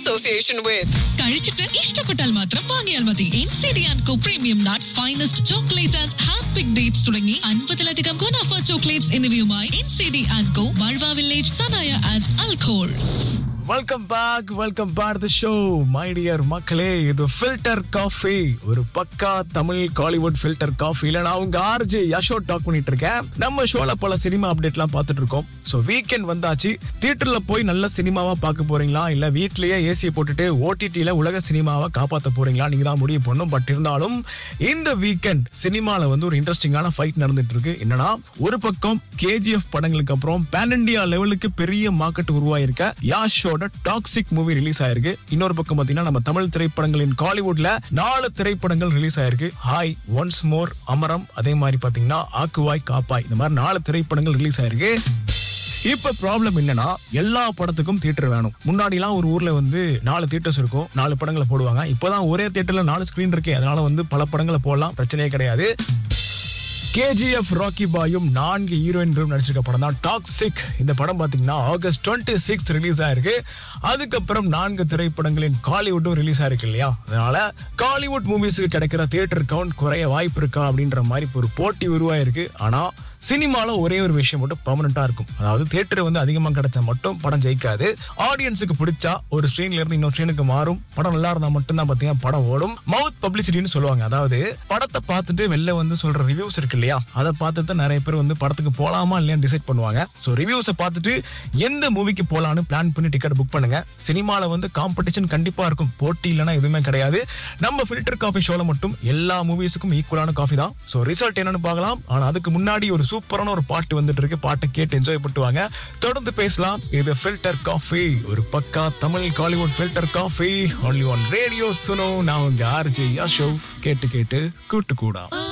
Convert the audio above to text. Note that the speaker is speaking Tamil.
association with. കഴിച്ചിട്ട് ഇഷ്ടപ്പെട്ടാൽ മാത്രം വാങ്ങിയാൽ മതി N C D and co premium nuts finest chocolate and hand pick dates തുടങ്ങി അൻപതിലധികം ഗുണാഫ ചോക്ലേറ്റ്സ് എന്നിവയുമായി N C D and co വാഴ്വ വില്ലേജ് സനായ ആൻഡ് അൽഖോൾ welcome back welcome back the show my dear மக்களே இது ஃபில்டர் காஃபி ஒரு பக்கா தமிழ் காலிவுட் ஃபில்டர் காஃபில நான் உங்க ஆர்ஜே யஷோ டாக் பண்ணிட்டு இருக்கேன் நம்ம ஷோல பல சினிமா அப்டேட்லாம் பார்த்துட்டு இருக்கோம் ஸோ வீக்கெண்ட் வந்தாச்சு தியேட்டர்ல போய் நல்ல சினிமாவா பார்க்க போறீங்களா இல்ல வீட்லயே ஏசி போட்டுட்டு ஓடிடில உலக சினிமாவை காப்பாத்த போறீங்களா நீங்க தான் முடிவு பண்ணும் பட் இருந்தாலும் இந்த வீக்கெண்ட் சினிமால வந்து ஒரு இன்ட்ரெஸ்டிங்கான ஃபைட் நடந்துட்டு இருக்கு என்னன்னா ஒரு பக்கம் கேஜிஎஃப் படங்களுக்கு அப்புறம் பேன் இண்டியா லெவலுக்கு பெரிய மார்க்கெட் உருவாயிருக்க யாஷோட டாக்ஸிக் மூவி ரிலீஸ் ஆயிருக்கு இன்னொரு பக்கம் பாத்தீங்கன்னா நம்ம தமிழ் திரைப்படங்களின் காலிவுட்ல நாலு திரைப்படங்கள் ரிலீஸ் ஆயிருக்கு ஹாய் ஒன்ஸ் மோர் அமரம் அதே மாதிரி பாத்தீங்கன்னா ஆக்குவாய் காப்பாய் இந்த மாதிரி நாலு திரைப்படங்கள் ரிலீஸ் ஆயிருக்கு இப்ப ப்ராப்ளம் என்னன்னா எல்லா படத்துக்கும் தியேட்டர் வேணும் முன்னாடி எல்லாம் ஒரு ஊர்ல வந்து நாலு தியேட்டர்ஸ் இருக்கும் நாலு படங்களை போடுவாங்க இப்பதான் ஒரே தியேட்டர்ல நாலு ஸ்கிரீன் இருக்கே அதனால வந்து பல படங்களை போடலாம் பிரச்சனையே கிடையாது கேஜிஎஃப் ராக்கி பாயும் நான்கு ஹீரோயின்களும் நடிச்சிருக்க படம் தான் டாக்ஸிக் இந்த படம் பாத்தீங்கன்னா ஆகஸ்ட் டுவெண்ட்டி சிக்ஸ் ரிலீஸ் ஆயிருக்கு அதுக்கப்புறம் நான்கு திரைப்படங்களின் காலிவுட்டும் ரிலீஸ் ஆயிருக்கு இல்லையா அதனால காலிவுட் மூவிஸுக்கு கிடைக்கிற தியேட்டர் கவுண்ட் குறைய வாய்ப்பு இருக்கா அப்படின்ற மாதிரி இப்ப ஒரு போட்டி உருவாயிருக்கு ஆனா சினிமால ஒரே ஒரு விஷயம் மட்டும் பெர்மனண்டா இருக்கும் அதாவது தியேட்டர் வந்து அதிகமா கிடைச்சா மட்டும் படம் ஜெயிக்காது ஆடியன்ஸுக்கு பிடிச்சா ஒரு ஸ்ட்ரீன்ல இருந்து இன்னொரு ஸ்ட்ரீனுக்கு மாறும் படம் நல்லா இருந்தா மட்டும் தான் பாத்தீங்கன்னா படம் ஓடும் மவுத் பப்ளிசிட்டின்னு சொல்லுவாங்க அதாவது படத்தை பார்த்துட்டு வெளில வந்து சொல்ற ரிவ்யூஸ் இருக்கு இல்லையா அதை பார்த்து தான் நிறைய பேர் வந்து படத்துக்கு போலாமா இல்லையா டிசைட் பண்ணுவாங்க ஸோ ரிவ்யூஸை பார்த்துட்டு எந்த மூவிக்கு போலான்னு பிளான் பண்ணி டிக்கெட் புக் பண்ணுங்க சினிமால வந்து காம்படிஷன் கண்டிப்பா இருக்கும் போட்டி இல்லைன்னா எதுவுமே கிடையாது நம்ம ஃபில்டர் காஃபி ஷோல மட்டும் எல்லா மூவிஸுக்கும் ஈக்குவலான காஃபி தான் ஸோ ரிசல்ட் என்னன்னு பார்க்கலாம் ஆனா அதுக்கு முன்னாடி ஒரு சூப்பரான ஒரு பாட்டு வந்துட்டு இருக்கு பாட்டை கேட்டு என்ஜாய் பண்ணுவாங்க தொடர்ந்து பேசலாம் இது ஃபில்டர் காஃபி ஒரு பக்கா Tamil Kollywood filter coffee only one radio Suno நான் உங்க ஆர்ஜி யஷோ கேட்டு கேட்டு கூட்டு கூடா